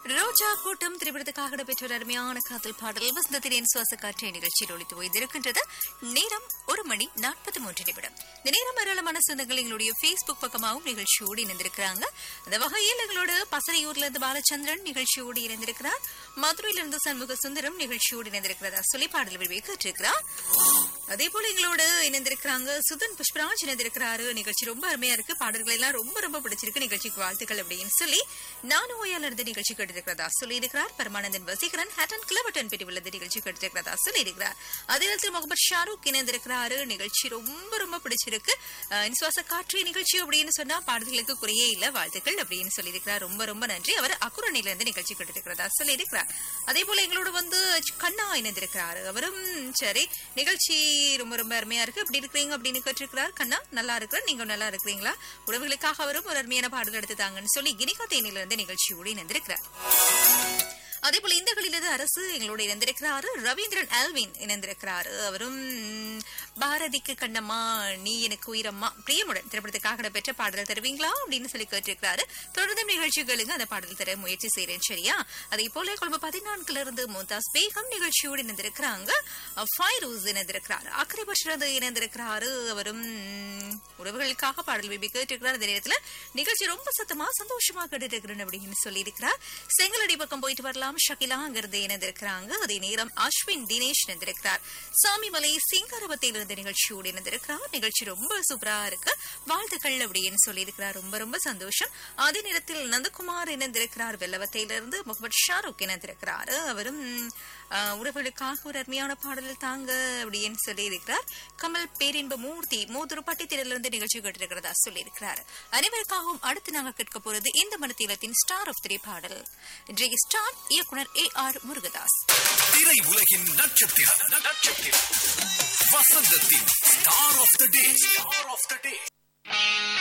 ரோஜா கூட்டம் திரைப்படத்துக்காக இடம்பெற்ற ஒரு அருமையான காதல் பாடல் வசந்தத்தின் சுவாச காற்றை நிகழ்ச்சியில் ஒழித்து வைத்திருக்கின்றது நேரம் ஒரு மணி நாற்பத்தி மூன்று நிமிடம் இந்த நேரம் ஏராளமான சொந்தங்கள் எங்களுடைய Facebook பக்கமாகவும் நிகழ்ச்சியோடு இணைந்திருக்கிறாங்க அந்த வகையில் எங்களோட பசறையூர்ல இருந்து பாலச்சந்திரன் நிகழ்ச்சியோடு இணைந்திருக்கிறார் மதுரையிலிருந்து சண்முக சுந்தரம் நிகழ்ச்சியோடு இணைந்திருக்கிறதா சொல்லி பாடல் விரும்பி கேட்டிருக்கிறார் அதே போல எங்களோட இணைந்திருக்கிறாங்க சுதன் புஷ்பராஜ் இணைந்திருக்கிறாரு நிகழ்ச்சி ரொம்ப அருமையா இருக்கு பாடல்கள் எல்லாம் ரொம்ப ரொம்ப பிடிச்சிருக்கு நிகழ்ச்சிக்கு வாழ்த்துக்கள் அப்படின்னு சொல்லி நானும் ஓயால இருந்து நிகழ்ச்சி கேட்டிருக்கிறதா சொல்லி இருக்கிறார் பரமானந்தன் வசீகரன் ஹேட்டன் கிளவட்டன் பிரிவில் இருந்து நிகழ்ச்சி கேட்டிருக்கிறதா சொல்லி இருக்கிறார் அதே நேரத்தில் முகமது ஷாருக் இணைந்திருக்கிறாரு நிகழ்ச்சி ரொம்ப ரொம்ப பிடிச்சிருக்கு அஹ், இன்சுவாச காற்று நிகழ்ச்சி அப்படின்னு சொன்னா பாடல்களுக்கு குறையே இல்ல வாழ்த்துக்கள் அப்படின்னு சொல்லியிருக்கிறார் ரொம்ப ரொம்ப நன்றி அவர் அக்குரணில இருந்து நிகழ்ச்சி கேட்டிருக்கிறதா சொல்லி இருக்கிறார் அதே போல எங்களோட வந்து கண்ணா இணைந்திருக்கிறாரு அவரும் சரி நிகழ்ச்சி ரொம்ப ரொம்ப அருமையா இருக்கு எப்படி இருக்கிறீங்க அப்படின்னு கேட்டிருக்கிறார் கண்ணா நல்லா இருக்கிறேன் நீங்க நல்லா இருக்கிறீங்களா உறவுகளுக்காக அவரும் ஒரு அருமையான பாடல் எடுத்து தாங்கன்னு சொல்லி கினிகா தேனில இருந்து நிகழ்ச்சியோடு இணைந்திருக்கிறார் அதே போல இந்த களிலிருந்து அரசு எங்களோட இணைந்திருக்கிறாரு ரவீந்திரன் ஆல்வின் இணைந்திருக்கிறாரு அவரும் ம், பாரதிக்கு கண்ணம்மா நீ எனக்கு உயிரம்மா பிரியமுடன் திரைப்படத்துக்காக இடம்பெற்ற பாடல் தருவீங்களா அப்படின்னு சொல்லி கேட்டிருக்கிறாரு தொடர்ந்து நிகழ்ச்சிகளுங்க அந்த பாடல் தர முயற்சி செய்றேன் சரியா அதே போல கொழும்பு பதினான்குல இருந்து மும்தாஸ் பேகம் நிகழ்ச்சியோடு இணைந்திருக்கிறாங்க அஹ், ஃபைரூஸ் இணைந்திருக்கிறார் அக்கறை பஷ்ரது இணைந்திருக்கிறாரு அவரும் ம், உறவுகளுக்காக பாடல் விபி கேட்டிருக்கிறார் அதே நேரத்துல நிகழ்ச்சி ரொம்ப சத்தமா சந்தோஷமா கேட்டுட்டு இருக்கிறேன் அப்படின்னு சொல்லி இருக்கிறார் செங்கலடி பக்கம் போயிட்டு வரலாம் ஷகிலா அங்கிருந்து இணைந்திருக்கிறாங்க அதே நேரம் அஸ்வின் தினேஷ் இணைந்திருக்கிறார் சாமிமலை சிங்காரவத்தையில் இருந்த நிகழ்ச்சியோடு இணைந்திருக்கிறார் நிகழ்ச்சி ரொம்ப சூப்பரா இருக்கு வாழ்த்துக்கள் அப்படின்னு சொல்லி இருக்கிறார் ரொம்ப ரொம்ப சந்தோஷம் அதே நேரத்தில் நந்தகுமார் இணைந்திருக்கிறார் வெள்ளவத்தையிலிருந்து முகமது ஷாருக் இணைந்திருக்கிறார் அவரும் ஆஹ், உறவுகளுக்காக ஒரு அருமையான பாடல் தாங்க அப்படின்னு சொல்லி இருக்கிறார் கமல் பேரின்ப மூர்த்தி மூதுரு பட்டித்திரிலிருந்து நிகழ்ச்சி கேட்டிருக்கிறதா சொல்லி இருக்கிறார் அனைவருக்காகவும் அடுத்து நாங்க கேட்க போறது இந்த மனத்தீலத்தின் ஸ்டார் ஆஃப் த்ரீ பாடல் இன்றைய ஸ்டார் இயக்குனர் ஏ ஆர் முருகதாஸ் திரை உலகின் நட்சத்திரம் நட்சத்திரம் வசந்தத்தின் star of the day star of the day